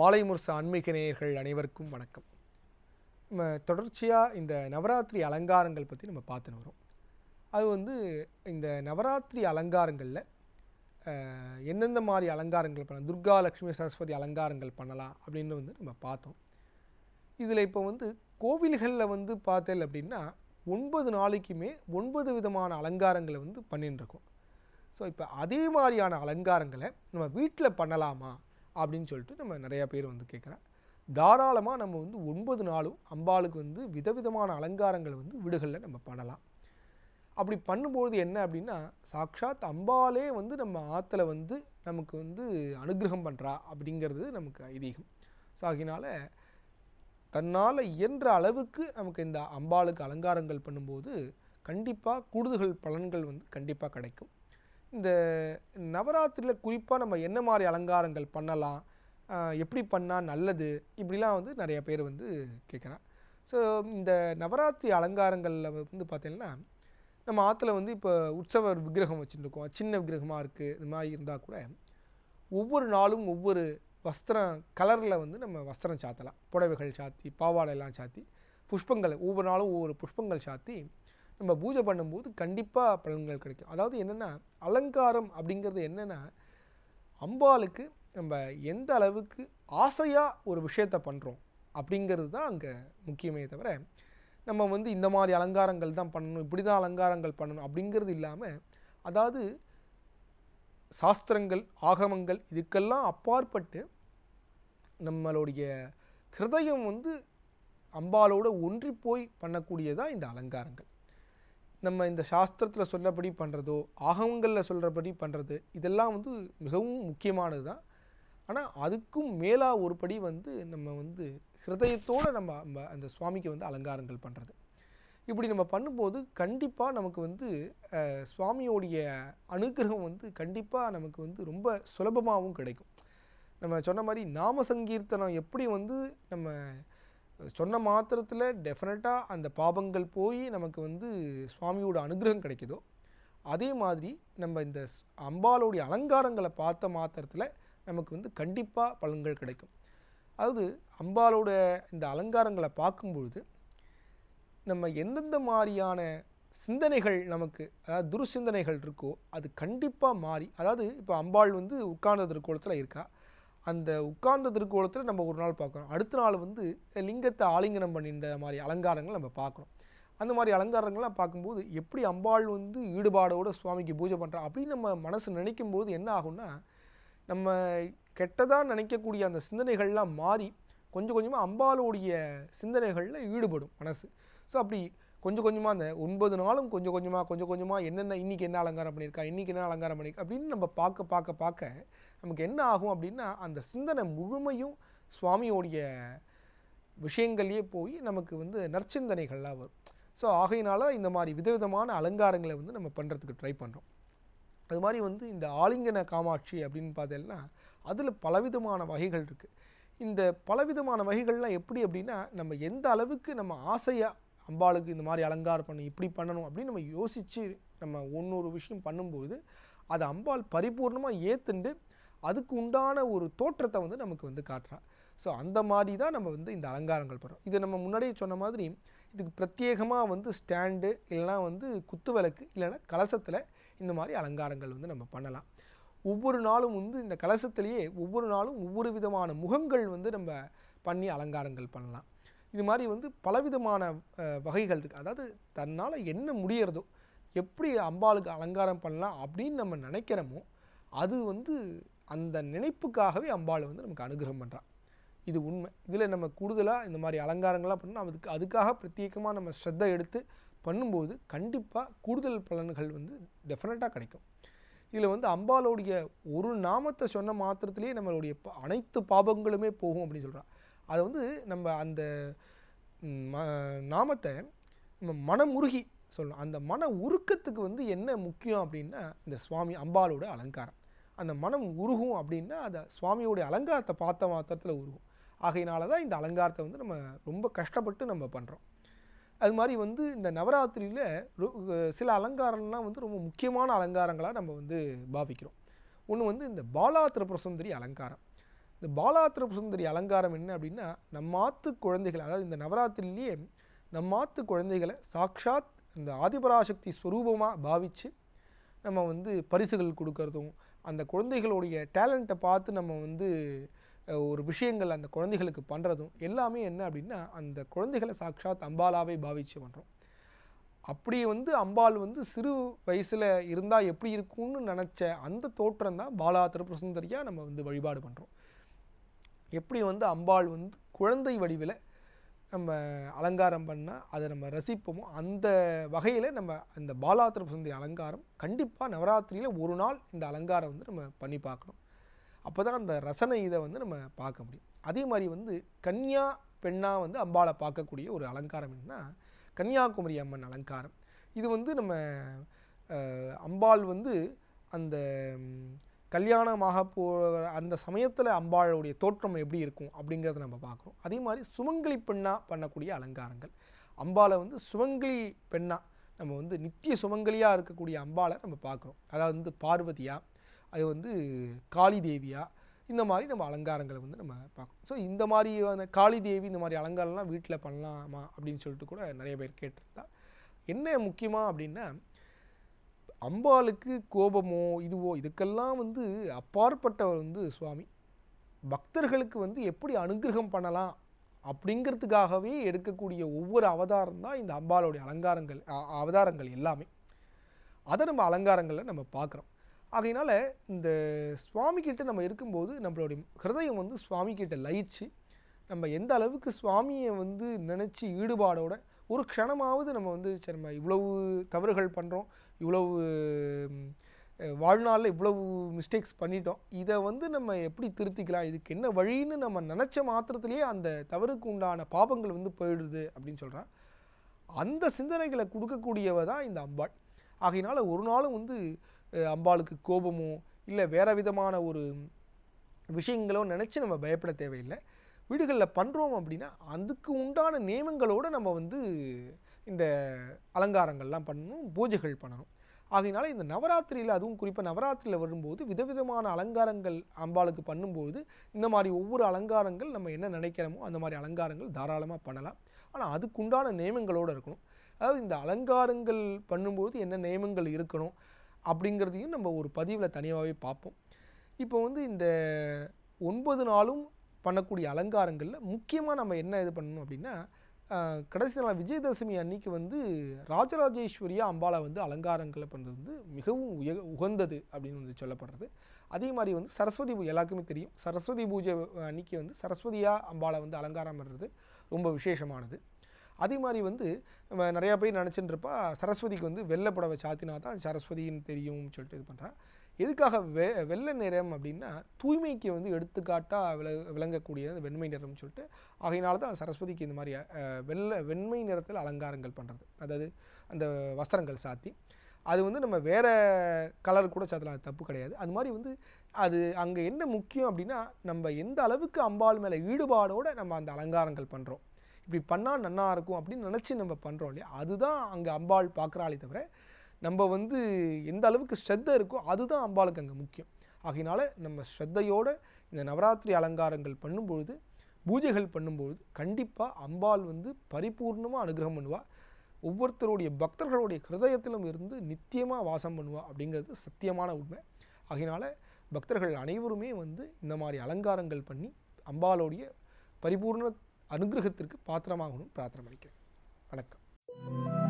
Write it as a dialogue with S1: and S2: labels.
S1: மாலை முரசு ஆன்மீக நேயர்கள் அனைவருக்கும் வணக்கம் நம்ம தொடர்ச்சியாக இந்த நவராத்திரி அலங்காரங்கள் பற்றி நம்ம பார்த்துன்னு வரோம் அது வந்து இந்த நவராத்திரி அலங்காரங்களில் அஹ், எந்தெந்த மாதிரி அலங்காரங்கள் பண்ணலாம் துர்கா லக்ஷ்மி சரஸ்வதி அலங்காரங்கள் பண்ணலாம் அப்படின்னு வந்து நம்ம பார்த்தோம் இதில் இப்போ வந்து கோவில்களில் வந்து பார்த்தேன் அப்படின்னா ஒன்பது நாளைக்குமே ஒன்பது விதமான அலங்காரங்களை வந்து பண்ணின்னு இருக்கோம் ஸோ இப்போ அதே மாதிரியான அலங்காரங்களை நம்ம வீட்டில் பண்ணலாமா அப்படின்னு சொல்லிட்டு நம்ம நிறையா பேர் வந்து கேட்குறேன் தாராளமாக நம்ம வந்து ஒன்பது நாளும் அம்பாளுக்கு வந்து விதவிதமான அலங்காரங்களை வந்து வீடுகளில் நம்ம பண்ணலாம் அப்படி பண்ணும்போது என்ன அப்படின்னா சாக்ஷாத் அம்பாலே வந்து நம்ம ஆற்றுல வந்து நமக்கு வந்து அனுகிரகம் பண்ணுறா அப்படிங்கிறது நமக்கு ஐதீகம் ஸோ ஆகினால தன்னால் இயன்ற அளவுக்கு நமக்கு இந்த அம்பாளுக்கு அலங்காரங்கள் பண்ணும்போது கண்டிப்பாக கூடுதல் பலன்கள் வந்து கண்டிப்பாக கிடைக்கும் இந்த நவராத்திரியில் குறிப்பாக நம்ம என்ன மாதிரி அலங்காரங்கள் பண்ணலாம் ஆஹ் எப்படி பண்ணால் நல்லது இப்படிலாம் வந்து நிறைய பேர் வந்து கேட்குறான் ஸோ இந்த நவராத்திரி அலங்காரங்களில் வந்து பார்த்தீங்கன்னா நம்ம ஆற்றுல வந்து இப்போ உற்சவர் விக்கிரகம் வச்சுருக்கோம் சின்ன விக்கிரகமாக இருக்குது இது மாதிரி இருந்தால் கூட ஒவ்வொரு நாளும் ஒவ்வொரு வஸ்திரம் கலரில் வந்து நம்ம வஸ்திரம் சாத்தலாம் புடவைகள் சாத்தி பாவாடையெல்லாம் சாத்தி புஷ்பங்களை ஒவ்வொரு நாளும் ஒவ்வொரு புஷ்பங்கள் சாத்தி நம்ம பூஜை பண்ணும்போது கண்டிப்பாக பலன்கள் கிடைக்கும் அதாவது என்னென்னா அலங்காரம் அப்படிங்கிறது என்னென்னா அம்பாளுக்கு நம்ம எந்த அளவுக்கு ஆசையாக ஒரு விஷயத்தை பண்ணுறோம் அப்படிங்கிறது தான் அங்கே முக்கியமே தவிர நம்ம வந்து இந்த மாதிரி அலங்காரங்கள் தான் பண்ணணும் இப்படி தான் அலங்காரங்கள் பண்ணணும் அப்படிங்கிறது இல்லாமல் அதாவது சாஸ்திரங்கள் ஆகமங்கள் இதுக்கெல்லாம் அப்பாற்பட்டு நம்மளுடைய ஹிருதயம் வந்து அம்பாலோட ஒன்றி போய் பண்ணக்கூடியதாக இந்த அலங்காரங்கள் நம்ம இந்த சாஸ்திரத்தில் சொல்லபடி பண்ணுறதோ ஆகமங்களில் சொல்கிறபடி பண்ணுறது இதெல்லாம் வந்து மிகவும் முக்கியமானது தான் ஆனால் அதுக்கும் மேலா ஒரு படி வந்து நம்ம வந்து ஹிருதயத்தோடு நம்ம நம்ம அந்த சுவாமிக்கு வந்து அலங்காரங்கள் பண்ணுறது இப்படி நம்ம பண்ணும்போது கண்டிப்பாக நமக்கு வந்து அஹ், சுவாமியோடைய அனுகிரகம் வந்து கண்டிப்பாக நமக்கு வந்து ரொம்ப சுலபமாகவும் கிடைக்கும் நம்ம சொன்ன மாதிரி நாம சங்கீர்த்தனம் எப்படி வந்து நம்ம சொன்ன மாத்திரத்தில் டெஃபினட்டாக அந்த பாபங்கள் போய் நமக்கு வந்து சுவாமியோட அனுகிரகம் கிடைக்குதோ அதே மாதிரி நம்ம இந்த ஸ்- அம்பாளுடைய அலங்காரங்களை பார்த்த மாத்திரத்தில் நமக்கு வந்து கண்டிப்பாக பலன்கள் கிடைக்கும் அதாவது அம்பாளோட இந்த அலங்காரங்களை பார்க்கும்பொழுது நம்ம எந்தெந்த மாதிரியான சிந்தனைகள் நமக்கு அதாவது துருசிந்தனைகள் இருக்கோ அது கண்டிப்பாக மாறி அதாவது இப்போ அம்பாள் வந்து உட்கார்ந்த திருக்கோலத்தில் இருக்கா அந்த உட்கார்ந்த திருக்கோலத்தில் நம்ம ஒரு நாள் பார்க்குறோம் அடுத்த நாள் வந்து லிங்கத்தை ஆலிங்கனம் பண்ணின்ற மாதிரி அலங்காரங்கள் நம்ம பார்க்குறோம் அந்த மாதிரி அலங்காரங்கள்லாம் பார்க்கும்போது எப்படி அம்பாள் வந்து ஈடுபாடோட சுவாமிக்கு பூஜை பண்ணுறா அப்படின்னு நம்ம மனசு நினைக்கும் போது என்ன ஆகும்னா நம்ம கெட்டதாக நினைக்கக்கூடிய அந்த சிந்தனைகள்லாம் மாறி கொஞ்சம் கொஞ்சமாக அம்பாளுடைய சிந்தனைகளில் ஈடுபடும் மனசு ஸோ அப்படி கொஞ்சம் கொஞ்சமாக அந்த ஒன்பது நாளும் கொஞ்சம் கொஞ்சமாக கொஞ்சம் கொஞ்சமாக என்னென்ன இன்றைக்கி என்ன அலங்காரம் பண்ணியிருக்கா இன்றைக்கி என்ன அலங்காரம் பண்ணியிருக்கா அப்படின்னு நம்ம பார்க்க பார்க்க பார்க்க நமக்கு என்ன ஆகும் அப்படின்னா அந்த சிந்தனை முழுமையும் சுவாமியோடைய விஷயங்கள்லேயே போய் நமக்கு வந்து நற்சிந்தனைகள்லாம் வரும் ஸோ ஆகையினால இந்த மாதிரி விதவிதமான அலங்காரங்களை வந்து நம்ம பண்ணுறதுக்கு ட்ரை பண்ணுறோம் அது மாதிரி வந்து இந்த ஆலிங்கன காமாட்சி அப்படின்னு பார்த்தேன்னா அதில் பலவிதமான வகைகள் இருக்குது இந்த பலவிதமான வகைகள்லாம் எப்படி அப்படின்னா நம்ம எந்த அளவுக்கு நம்ம ஆசையாக அம்பாளுக்கு இந்த மாதிரி அலங்காரம் பண்ணணும் இப்படி பண்ணணும் அப்படின்னு நம்ம யோசித்து நம்ம ஒன்னொரு விஷயம் பண்ணும்போது அதை அம்பாள் பரிபூர்ணமாக ஏற்றுண்டு அதுக்கு உண்டான ஒரு தோற்றத்தை வந்து நமக்கு வந்து காட்டுறா ஸோ அந்த மாதிரி தான் நம்ம வந்து இந்த அலங்காரங்கள் பண்ணுறோம் இது நம்ம முன்னாடியே சொன்ன மாதிரி இதுக்கு பிரத்யேகமாக வந்து ஸ்டாண்டு இல்லைனா வந்து குத்து விளக்கு இல்லைன்னா கலசத்தில் இந்த மாதிரி அலங்காரங்கள் வந்து நம்ம பண்ணலாம் ஒவ்வொரு நாளும் வந்து இந்த கலசத்திலேயே ஒவ்வொரு நாளும் ஒவ்வொரு விதமான முகங்கள் வந்து நம்ம பண்ணி அலங்காரங்கள் பண்ணலாம் இது மாதிரி வந்து பலவிதமான அஹ், வகைகள் இருக்குது அதாவது தன்னால் என்ன முடியறதோ எப்படி அம்பாளுக்கு அலங்காரம் பண்ணலாம் அப்படின்னு நம்ம நினைக்கிறோமோ அது வந்து அந்த நினைப்புக்காகவே அம்பாள் வந்து நமக்கு அனுகிரகம் பண்ணுறான் இது உண்மை இதில் நம்ம கூடுதலாக இந்த மாதிரி அலங்காரங்கள்லாம் பண்ணணும் அதுக்கு அதுக்காக பிரத்யேகமாக நம்ம ஸ்ரத்தை எடுத்து பண்ணும்போது கண்டிப்பாக கூடுதல் பலன்கள் வந்து டெஃபினட்டாக கிடைக்கும் இதில் வந்து அம்பாளுடைய ஒரு நாமத்தை சொன்ன மாத்திரத்திலேயே நம்மளுடைய ப- அனைத்து பாபங்களுமே போகும் அப்படின்னு சொல்கிறா அதை வந்து நம்ம அந்த ம், ம- நாமத்தை நம்ம மனமுருகி சொல்லணும் அந்த மன உருக்கத்துக்கு வந்து என்ன முக்கியம் அப்படின்னா இந்த சுவாமி அம்பாளோட அலங்காரம் அந்த மனம் உருகும் அப்படின்னா அந்த சுவாமியோடைய அலங்காரத்தை பார்த்த மாத்திரத்தில் உருகும் ஆகையினால தான் இந்த அலங்காரத்தை வந்து நம்ம ரொம்ப கஷ்டப்பட்டு நம்ம பண்ணுறோம் அது மாதிரி வந்து இந்த நவராத்திரியில் சில அலங்காரம்லாம் வந்து ரொம்ப முக்கியமான அலங்காரங்களாக நம்ம வந்து பாவிக்கிறோம் ஒன்று வந்து இந்த பாலா திரிபுர சுந்தரி அலங்காரம் இந்த பாலாத்திர சுந்தரி அலங்காரம் என்ன அப்படின்னா நம்மாத்து குழந்தைகள் அதாவது இந்த நவராத்திரிலேயே நம்மாத்து குழந்தைகளை சாக்ஷாத் இந்த ஆதிபராசக்தி ஸ்வரூபமாக பாவித்து நம்ம வந்து பரிசுகள் கொடுக்கறதும் அந்த குழந்தைகளுடைய டேலண்ட்டை பார்த்து நம்ம வந்து அஹ், ஒரு விஷயங்கள் அந்த குழந்தைகளுக்கு பண்ணுறதும் எல்லாமே என்ன அப்படின்னா அந்த குழந்தைகளை சாக்ஷாத் அம்பாலாவே பாவித்து பண்ணுறோம் அப்படி வந்து அம்பாள் வந்து சிறு வயசில் இருந்தால் எப்படி இருக்கும்னு நினச்ச அந்த தோற்றம் தான் பாலா திரிபுரசுந்தரியாக நம்ம வந்து வழிபாடு பண்ணுறோம் எப்படி வந்து அம்பாள் வந்து குழந்தை வடிவில் நம்ம அலங்காரம் பண்ணால் அதை நம்ம ரசிப்போமோ அந்த வகையில் நம்ம அந்த பாலா திரிபுரசுந்தரி அலங்காரம் கண்டிப்பாக நவராத்திரியில் ஒரு நாள் இந்த அலங்காரம் வந்து நம்ம பண்ணி பார்க்கணும் அப்போ தான் அந்த ரசனை இதை வந்து நம்ம பார்க்க முடியும் அதே மாதிரி வந்து கன்யா பெண்ணாக வந்து அம்பாளை பார்க்கக்கூடிய ஒரு அலங்காரம் என்னன்னா கன்னியாகுமரி அம்மன் அலங்காரம் இது வந்து நம்ம அஹ், அம்பாள் வந்து அந்த ம், கல்யாணமாக போ அந்த சமயத்தில் அம்பாளுடைய தோற்றம் எப்படி இருக்கும் அப்படிங்கிறத நம்ம பார்க்குறோம் அதே மாதிரி சுமங்கலி பெண்ணாக பண்ணக்கூடிய அலங்காரங்கள் அம்பாளை வந்து சுமங்கலி பெண்ணாக நம்ம வந்து நித்திய சுமங்கலியாக இருக்கக்கூடிய அம்பாளை நம்ம பார்க்குறோம் அதாவது வந்து பார்வதியா அது வந்து காளி தேவியா இந்த மாதிரி நம்ம அலங்காரங்களை வந்து நம்ம பார்க்கணும் ஸோ இந்த மாதிரியான காளி தேவி இந்த மாதிரி அலங்காரம்லாம் வீட்டில் பண்ணலாமா அப்படின்னு சொல்லிட்டு கூட நிறைய பேர் கேட்டிருந்தா என்ன முக்கியமாக அப்படின்னா அம்பாளுக்கு கோபமோ இதுவோ இதுக்கெல்லாம் வந்து அப்பாற்பட்டவர் வந்து சுவாமி பக்தர்களுக்கு வந்து எப்படி அனுகிரகம் பண்ணலாம் அப்படிங்கிறதுக்காகவே எடுக்கக்கூடிய ஒவ்வொரு அவதாரம் தான் இந்த அம்பாளுடைய அலங்காரங்கள் அ- அவதாரங்கள் எல்லாமே அதை நம்ம அலங்காரங்களில் நம்ம பார்க்குறோம் ஆகையினால இந்த சுவாமி கிட்ட நம்ம இருக்கும்போது நம்மளுடைய ஹிருதயம் வந்து சுவாமி கிட்ட லயிச்சு நம்ம எந்த அளவுக்கு சுவாமியை வந்து நினச்சி ஈடுபாடோட ஒரு க்ஷணமாவது நம்ம வந்து சரி நம்ம இவ்வளவு தவறுகள் பண்ணுறோம் இவ்வளவு ம், அஹ், வாழ்நாளில் இவ்வளவு மிஸ்டேக்ஸ் பண்ணிட்டோம் இதை வந்து நம்ம எப்படி திருத்திக்கலாம் இதுக்கு என்ன வழின்னு நம்ம நினச்ச மாத்திரத்திலேயே அந்த தவறுக்கு உண்டான பாபங்கள் வந்து போயிடுது அப்படின்னு சொல்கிறா அந்த சிந்தனைகளை கொடுக்கக்கூடியவ தான் இந்த அம்பாள் ஆகையினால ஒரு நாளும் வந்து அஹ், அம்பாளுக்கு கோபமோ இல்லை வேற விதமான ஒரு விஷயங்களோ நினச்சி நம்ம பயப்பட தேவையில்லை வீடுகளில் பண்ணுறோம் அப்படின்னா அதுக்கு உண்டான நியமங்களோடு நம்ம வந்து இந்த அலங்காரங்கள்லாம் பண்ணணும் பூஜைகள் பண்ணணும் ஆகையினால இந்த நவராத்திரியில் அதுவும் குறிப்பாக நவராத்திரியில் வரும்போது விதவிதமான அலங்காரங்கள் அம்பாளுக்கு பண்ணும்போது இந்த மாதிரி ஒவ்வொரு அலங்காரங்கள் நம்ம என்ன நினைக்கிறோமோ அந்த மாதிரி அலங்காரங்கள் தாராளமாக பண்ணலாம் ஆனால் அதுக்குண்டான நியமங்களோடு இருக்கணும் அதாவது இந்த அலங்காரங்கள் பண்ணும்போது என்ன நியமங்கள் இருக்கணும் அப்படிங்கிறதையும் நம்ம ஒரு பதிவில் தனியாகவே பார்ப்போம் இப்போ வந்து இந்த ஒன்பது நாளும் பண்ணக்கூடிய அலங்காரங்களில் முக்கியமாக நம்ம என்ன இது பண்ணணும் அப்படின்னா ஆஹ், கடைசி நாள் விஜயதசமி அன்னைக்கு வந்து ராஜராஜேஸ்வரியா அம்பாளை வந்து அலங்காரங்களை பண்ணுறது வந்து மிகவும் உய உகந்தது அப்படின்னு வந்து சொல்லப்படுறது அதே மாதிரி வந்து சரஸ்வதி பூஜை எல்லாருக்குமே தெரியும் சரஸ்வதி பூஜை அன்னைக்கு வந்து சரஸ்வதியாக அம்பாளை வந்து அலங்காரம் பண்ணுறது ரொம்ப விசேஷமானது அதே மாதிரி வந்து நம்ம நிறையா பேர் நினச்சிட்டு இருப்பா சரஸ்வதிக்கு வந்து வெள்ளை புடவை சாத்தினா தான் சரஸ்வதின்னு தெரியும்னு சொல்லிட்டு இது பண்ணுறா எதுக்காக வெ வெள்ளை நிறம் அப்படின்னா தூய்மைக்கு வந்து எடுத்துக்காட்டாக விள விளங்கக்கூடிய அந்த வெண்மை நிறம்னு சொல்லிட்டு ஆகையினால தான் சரஸ்வதிக்கு இந்த மாதிரி அஹ், வெள்ளை வெண்மை நிறத்தில் அலங்காரங்கள் பண்ணுறது அதாவது அந்த வஸ்திரங்கள் சாத்தி அது வந்து நம்ம வேறு கலர் கூட சாத்தலாம் அது தப்பு கிடையாது அது மாதிரி வந்து அது அங்கே என்ன முக்கியம் அப்படின்னா நம்ம எந்த அளவுக்கு அம்பாள் மேலே ஈடுபாடோடு நம்ம அந்த அலங்காரங்கள் பண்ணுறோம் இப்படி பண்ணால் நன்னா இருக்கும் அப்படின்னு நினச்சி நம்ம பண்ணுறோம் இல்லையா அதுதான் அங்கே அம்பாள் பார்க்குறாளே தவிர நம்ம வந்து எந்த அளவுக்கு ஸ்ரத்தை இருக்கோ அதுதான் அம்பாளுக்கு அங்கே முக்கியம் ஆகையினால நம்ம ஸ்ரத்தையோட இந்த நவராத்திரி அலங்காரங்கள் பண்ணும்பொழுது பூஜைகள் பண்ணும்பொழுது கண்டிப்பாக அம்பாள் வந்து பரிபூர்ணமாக அனுகிரகம் பண்ணுவா ஒவ்வொருத்தருடைய பக்தர்களுடைய ஹிருதயத்திலும் இருந்து நித்தியமாக வாசம் பண்ணுவா அப்படிங்கிறது சத்தியமான உண்மை ஆகையினால பக்தர்கள் அனைவருமே வந்து இந்த மாதிரி அலங்காரங்கள் பண்ணி அம்பாளுடைய பரிபூர்ண அனுகிரகத்திற்கு பாத்திரமாகணும் பிரார்த்தனை பண்ணிக்கிறேன் வணக்கம்